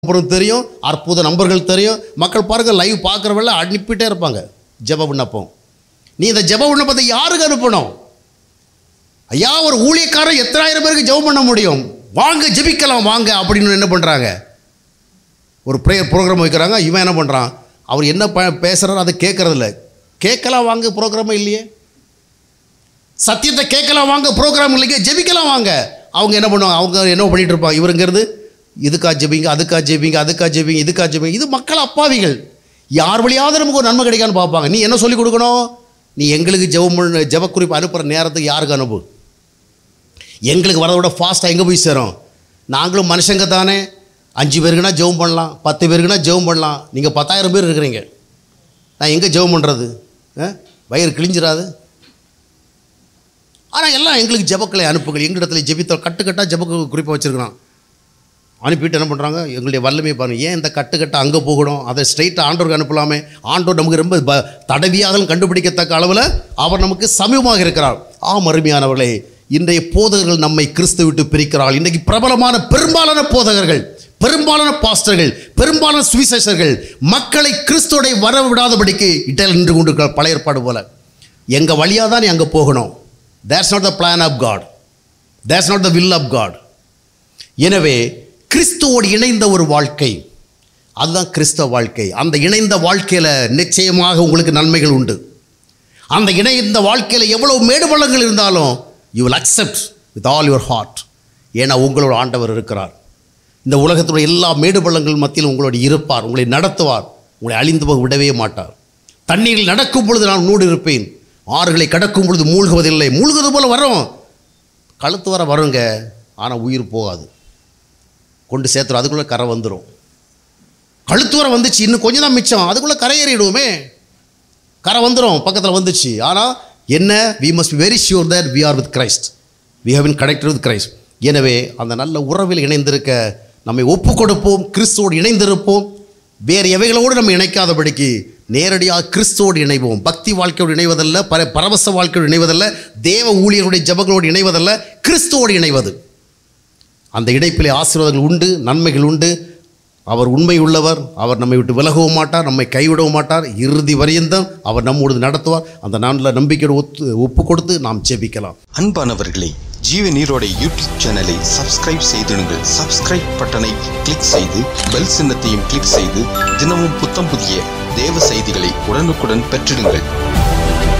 அப்புறம் தெரியும் அற்புத நம்பர்கள் தெரியும் மக்கள் பாருங்க லைவ் பார்க்குறவங்கள அனுப்பிட்டே இருப்பாங்க ஜெப விண்ணப்பம் நீ இந்த ஜெப விண்ணப்பத்தை யாருக்கு அனுப்பணும் ஐயா ஒரு ஊழியக்காரன் எத்தனாயிரம் பேருக்கு ஜெபம் பண்ண முடியும் வாங்க ஜெபிக்கலாம் வாங்க அப்படின்னு என்ன பண்ணுறாங்க ஒரு ப்ரேயர் ப்ரோக்ராம் வைக்கிறாங்க இவன் என்ன பண்ணுறான் அவர் என்ன ப பேசுகிறாரோ அதை கேட்கறதில்ல கேட்கலாம் வாங்க ப்ரோக்ராமே இல்லையே சத்தியத்தை கேட்கலாம் வாங்க ப்ரோக்ராம் இல்லைங்க ஜெபிக்கலாம் வாங்க அவங்க என்ன பண்ணுவாங்க அவங்க என்ன பண்ணிட்டு இருப்பாங்க இவருங்கிறது இதுக்கா ஜெபிங்க அதுக்கா ஜெபிங்க அதுக்கா ஜெபிங்க இதுக்கா ஜெபிங்க இது மக்கள் அப்பாவிகள் யார் வழியாவது நமக்கு ஒரு நன்மை கிடைக்கான்னு பார்ப்பாங்க நீ என்ன சொல்லிக் கொடுக்கணும் நீ எங்களுக்கு ஜெபம் பண்ண ஜெப குறிப்பு அனுப்புகிற நேரத்துக்கு யாருக்கு அனுப்பு எங்களுக்கு வரதை விட ஃபாஸ்ட்டாக எங்கே போய் சேரும் நாங்களும் மனுஷங்க தானே அஞ்சு பேருக்குனா ஜெபம் பண்ணலாம் பத்து பேருக்குனா ஜெபம் பண்ணலாம் நீங்கள் பத்தாயிரம் பேர் இருக்கிறீங்க நான் எங்கே ஜெபம் பண்ணுறது வயிறு கிழிஞ்சிராது ஆனால் எல்லாம் எங்களுக்கு ஜெபக்களை அனுப்புகள் எங்களிடத்துல ஜெபித்த கட்டுக்கட்டாக ஜெப குறிப்பாக வச்சுருக்கிறான் அனுப்பிட்டு என்ன பண்ணுறாங்க எங்களுடைய வல்லமை பாருங்க ஏன் இந்த கட்டுக்கட்டை அங்கே போகணும் அதை ஸ்ட்ரைட்டாக ஆண்டோருக்கு அனுப்பலாமே ஆண்டோர் நமக்கு ரொம்ப ப தடவியாகவும் கண்டுபிடிக்கத்தக்க அளவில் அவர் நமக்கு சமீபமாக இருக்கிறார் ஆம் அருமையானவர்களே இன்றைய போதகர்கள் நம்மை கிறிஸ்து விட்டு பிரிக்கிறார்கள் இன்றைக்கு பிரபலமான பெரும்பாலான போதகர்கள் பெரும்பாலான பாஸ்டர்கள் பெரும்பாலான சுவிசேஷர்கள் மக்களை கிறிஸ்துவோட வர விடாதபடிக்கு இட்டல் நின்று கொண்டிருக்கிறார் பழைய ஏற்பாடு போல எங்கள் வழியாக தான் நீ அங்கே போகணும் that's not the plan of God that's not the will of God எனவே கிறிஸ்துவோடு இணைந்த ஒரு வாழ்க்கை அதுதான் கிறிஸ்தவ வாழ்க்கை அந்த இணைந்த வாழ்க்கையில் நிச்சயமாக உங்களுக்கு நன்மைகள் உண்டு அந்த இணைந்த வாழ்க்கையில் எவ்வளவு மேடுபள்ளங்கள் இருந்தாலும் you will accept with all your heart ஏன்னா உங்களோட ஆண்டவர் இருக்கிறார் இந்த உலகத்துடைய எல்லா மேடுபள்ளங்கள் மத்தியில் உங்களோட இருப்பார் உங்களை நடத்துவார் உங்களை அழிந்து போக விடவே மாட்டார் தண்ணீரில் நடக்கும் பொழுது நான் உன்னோடு இருப்பேன் ஆறுகளை கடக்கும் பொழுது மூழ்குவதில்லை மூழ்குவது போல வரும் கழுத்து வர வருங்க ஆனால் உயிர் போகாது கொண்டு சேர்த்துரும் அதுக்குள்ளே கரை வந்துடும் கழுத்து வர வந்துச்சு இன்னும் கொஞ்சம் தான் மிச்சம் அதுக்குள்ளே கரையேறிடுவோமே கரை வந்துடும் பக்கத்தில் வந்துச்சு ஆனால் என்ன we must very sure that we are with Christ we have been connected with Christ எனவே அந்த நல்ல உறவில் இணைந்திருக்க நம்மை ஒப்பு கொடுப்போம் கிறிஸ்துவோடு இணைந்திருப்போம் வேறு எவைகளோடு நம்ம இணைக்காதபடிக்கு நேரடியாக கிறிஸ்துவோடு இணைவோம் பக்தி வாழ்க்கையோடு இணைவதல்ல பர பரவச வாழ்க்கையோடு இணைவதல்ல தேவ ஊழியர்களுடைய ஜபங்களோடு இணைவதல்ல கிறிஸ்துவோடு இணைவது அந்த இணைப்பிலே ஆசீர்வாதங்கள் உண்டு நன்மைகள் உண்டு அவர் உண்மை உள்ளவர் அவர் நம்மை விட்டு விலகவும் மாட்டார் நம்மை கைவிடவும் மாட்டார் இறுதி வரையந்தம் அவர் நம்மோடு நடத்துவார் அந்த நாளில் நம்பிக்கையோடு ஒத்து ஒப்பு கொடுத்து நாம் ஜெபிக்கலாம் அன்பானவர்களே ஜீவ நீரோட யூடியூப் சேனலை சப்ஸ்கிரைப் செய்திடுங்கள் சப்ஸ்கிரைப் பட்டனை கிளிக் செய்து பெல் சின்னத்தையும் கிளிக் செய்து தினமும் புத்தம் புதிய தேவ செய்திகளை உடனுக்குடன் பெற்றிடுங்கள்